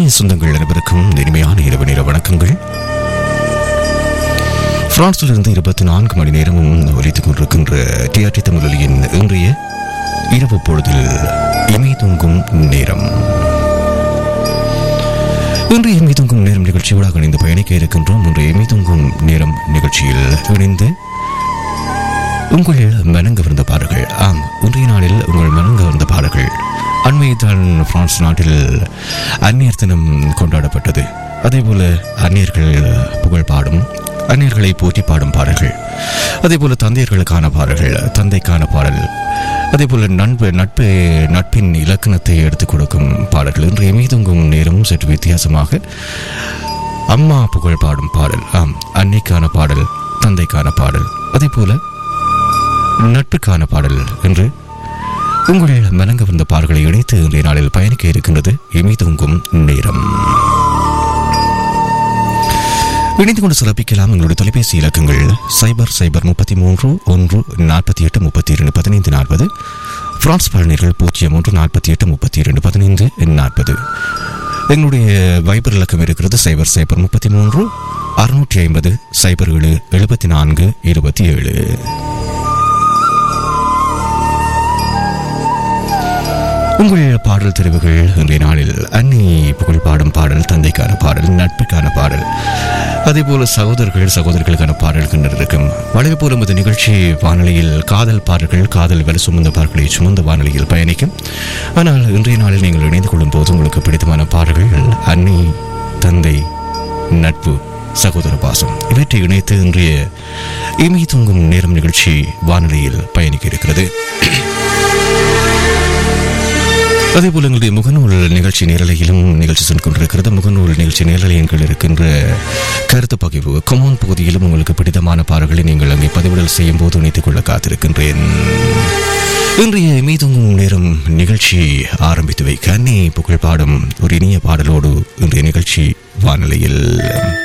இனிய சொந்தங்கள் அனைவருக்கும் இனிமையான இரவு நேர வணக்கங்கள் பிரான்சிலிருந்து இருபத்தி நான்கு மணி நேரமும் ஒலித்துக் கொண்டிருக்கின்ற டிஆர்டி தமிழொலியின் இன்றைய இரவு பொழுதில் இமை தூங்கும் நேரம் இன்றைய இமை தூங்கும் நேரம் நிகழ்ச்சியோடாக இணைந்து பயணிக்க இருக்கின்றோம் இன்றைய இமை தூங்கும் நேரம் நிகழ்ச்சியில் இணைந்து உங்கள் மனங்கவர்ந்த பாடல்கள் ஆம் இன்றைய நாளில் உங்கள் மனங்கவர்ந்த பாடல்கள் அண்மைத்தான் பிரான்ஸ் நாட்டில் அந்நியர் தினம் கொண்டாடப்பட்டது அதேபோல அந்நியர்கள் புகழ் பாடும் அந்நியர்களை போற்றி பாடும் பாடல்கள் அதேபோல தந்தையர்களுக்கான பாடல்கள் தந்தைக்கான பாடல் அதேபோல நண்பு நட்பு நட்பின் இலக்கணத்தை எடுத்துக் கொடுக்கும் பாடல்கள் இன்றைய மீதுங்கும் நேரம் சற்று வித்தியாசமாக அம்மா புகழ் பாடும் பாடல் ஆம் அன்னைக்கான பாடல் தந்தைக்கான பாடல் அதேபோல நட்புக்கான பாடல் என்று உங்கள் மனங்க வந்த பாடல்களை இணைத்து இன்றைய நாளில் பயணிக்க இருக்கின்றது இமை தூங்கும் நேரம் இணைந்து கொண்டு சிறப்பிக்கலாம் எங்களுடைய தொலைபேசி இலக்கங்கள் சைபர் சைபர் முப்பத்தி மூன்று ஒன்று நாற்பத்தி எட்டு முப்பத்தி இரண்டு பதினைந்து நாற்பது பிரான்ஸ் பயணிகள் பூஜ்ஜியம் ஒன்று நாற்பத்தி எட்டு முப்பத்தி இரண்டு பதினைந்து நாற்பது எங்களுடைய வைபர் இலக்கம் இருக்கிறது சைபர் சைபர் முப்பத்தி மூன்று அறுநூற்றி ஐம்பது சைபர் ஏழு எழுபத்தி நான்கு இருபத்தி ஏழு உங்கள் பாடல் தெரிவுகள் இன்றைய நாளில் அன்னி புகழ் பாடும் பாடல் தந்தைக்கான பாடல் நட்புக்கான பாடல் அதேபோல சகோதரர்கள் சகோதரிகளுக்கான பாடல்கள் இருக்கும் வளைவு போலும் இந்த நிகழ்ச்சி வானொலியில் காதல் பாடல்கள் காதல் வலு சுமந்த பாடல்களை சுமந்த வானொலியில் பயணிக்கும் ஆனால் இன்றைய நாளில் நீங்கள் இணைந்து கொள்ளும் போது உங்களுக்கு பிடித்தமான பாடல்கள் அன்னி தந்தை நட்பு சகோதர பாசம் இவற்றை இணைத்து இன்றைய இமை தூங்கும் நேரம் நிகழ்ச்சி வானொலியில் பயணிக்க இருக்கிறது அதேபோல் எங்களுடைய முகநூல் நிகழ்ச்சி நேரலையிலும் நிகழ்ச்சி சென்று கொண்டிருக்கிறது முகநூல் நிகழ்ச்சி நேரலையின் கீழ் இருக்கின்ற கருத்து பகிர்வு கொமோன் பகுதியிலும் உங்களுக்கு பிடித்தமான பாடல்களை நீங்கள் அங்கே பதிவிடல் செய்யும் போது இணைத்துக் கொள்ள காத்திருக்கின்றேன் இன்றைய மீதுங்கும் நேரம் நிகழ்ச்சி ஆரம்பித்து வைக்க அன்னி புகழ் பாடும் ஒரு இனிய பாடலோடு இன்றைய நிகழ்ச்சி வானிலையில்